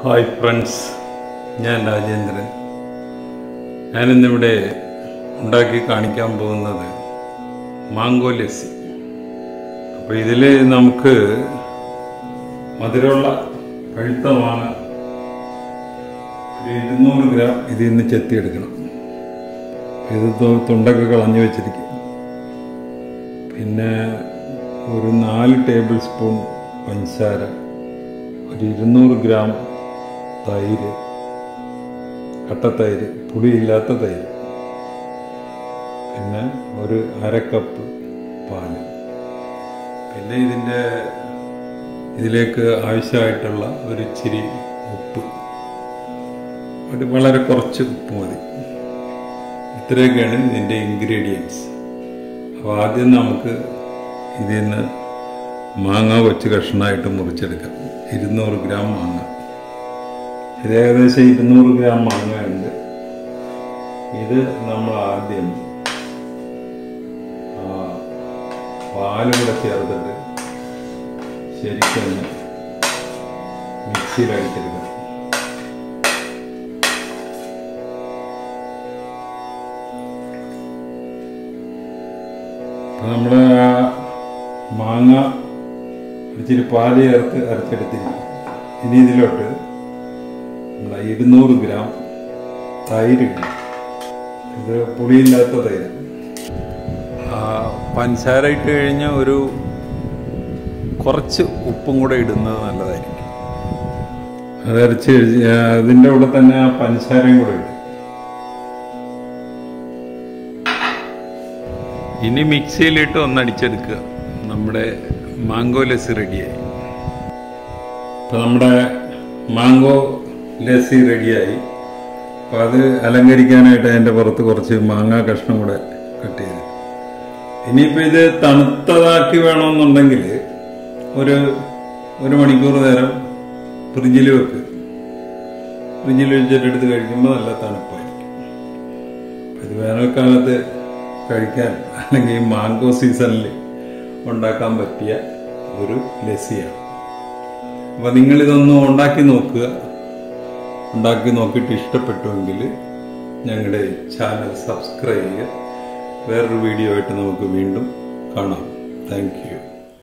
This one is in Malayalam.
ഹായ് ഫ്രണ്ട്സ് ഞാൻ രാജേന്ദ്രൻ ഞാനിന്നിവിടെ ഉണ്ടാക്കി കാണിക്കാൻ പോകുന്നത് മാങ്കോ ലസ്സി അപ്പോൾ ഇതിൽ നമുക്ക് മധുരമുള്ള പഴുത്ത മാങ്ങ ഒരു ഇരുന്നൂറ് ഗ്രാം ഇതിൽ നിന്ന് ചെത്തിയെടുക്കണം ഇത് തു- തുണ്ടൊക്കെ കളഞ്ഞു വെച്ചിരിക്കും പിന്നെ ഒരു നാല് ടേബിൾ സ്പൂൺ പഞ്ചസാര ഒരു ഇരുന്നൂറ് ഗ്രാം തൈര് കട്ടത്തൈര് പുളിയില്ലാത്ത തൈര് പിന്നെ ഒരു അര കപ്പ് പാല് പിന്നെ ഇതിൻ്റെ ഇതിലേക്ക് ആവശ്യമായിട്ടുള്ള ഒരു ഇച്ചിരി ഉപ്പ് ഒരു വളരെ കുറച്ച് ഉപ്പ് മതി ഇത്രയൊക്കെയാണ് ഇതിൻ്റെ ഇൻഗ്രീഡിയൻസ് അപ്പോൾ ആദ്യം നമുക്ക് ഇതിൽ നിന്ന് മാങ്ങ കൊച്ചു കഷ്ണമായിട്ട് മുറിച്ചെടുക്കാം ഇരുന്നൂറ് ഗ്രാം മാങ്ങ ഇത് ഏകദേശം ഇരുന്നൂറ് ഗ്രാം മാങ്ങ ഉണ്ട് ഇത് നമ്മൾ ആദ്യം ആ, പാലുകൂടെ ചേർത്തിട്ട് ശരിക്കൊന്ന് മിക്സിയിൽ അടിച്ചെടുക്കണം അപ്പോൾ നമ്മൾ ആ മാങ്ങ ഇച്ചിരി പാല് ചേർത്ത് അരച്ചെടുത്തിരിക്കും ഇനി ഇതിലോട്ട് നമ്മുടെ ഇരുന്നൂറ് ഗ്രാം തൈര് ഇടും. ഇത് പുളിയില്ലാത്ത തൈര് പഞ്ചസാര ഇട്ട് കഴിഞ്ഞാൽ ഒരു കുറച്ച് ഉപ്പും കൂടെ ഇടുന്നത് നല്ലതായിരിക്കും അത് അരച്ച് കഴിച്ച് അതിൻ്റെ കൂടെ തന്നെ ആ പഞ്ചസാരയും കൂടെ ഇടും ഇനി മിക്സിയിലിട്ട് ഒന്നടിച്ചെടുക്കുക നമ്മുടെ മാംഗോ ലസ്സി റെഡിയായി ഇപ്പം നമ്മുടെ മാംഗോ ലസ്സി റെഡിയായി അപ്പോൾ അത് അലങ്കരിക്കാനായിട്ട് അതിൻ്റെ പുറത്ത് കുറച്ച് മാങ്ങാ കഷ്ണം കൂടെ കട്ട് ചെയ്ത് ഇനിയിപ്പോൾ ഇത് തണുത്തതാക്കി വേണമെന്നുണ്ടെങ്കിൽ ഒരു ഒരു മണിക്കൂർ നേരം ഫ്രിഡ്ജിൽ വെക്ക് ഫ്രിഡ്ജിൽ വെച്ചിട്ട് എടുത്ത് കഴിക്കുമ്പോൾ നല്ല തണുപ്പായിരിക്കും ഇത് വേനൽക്കാലത്ത് കഴിക്കാൻ അല്ലെങ്കിൽ മാംഗോ സീസണിൽ ഉണ്ടാക്കാൻ പറ്റിയ ഒരു ലസ്സിയാണ് അപ്പോൾ നിങ്ങളിതൊന്ന് ഉണ്ടാക്കി നോക്കുക ഉണ്ടാക്കി നോക്കിയിട്ട് ഇഷ്ടപ്പെട്ടുവെങ്കിൽ ഞങ്ങളുടെ ചാനൽ സബ്സ്ക്രൈബ് ചെയ്യുക വേറൊരു വീഡിയോ ആയിട്ട് നമുക്ക് വീണ്ടും കാണാം താങ്ക് യു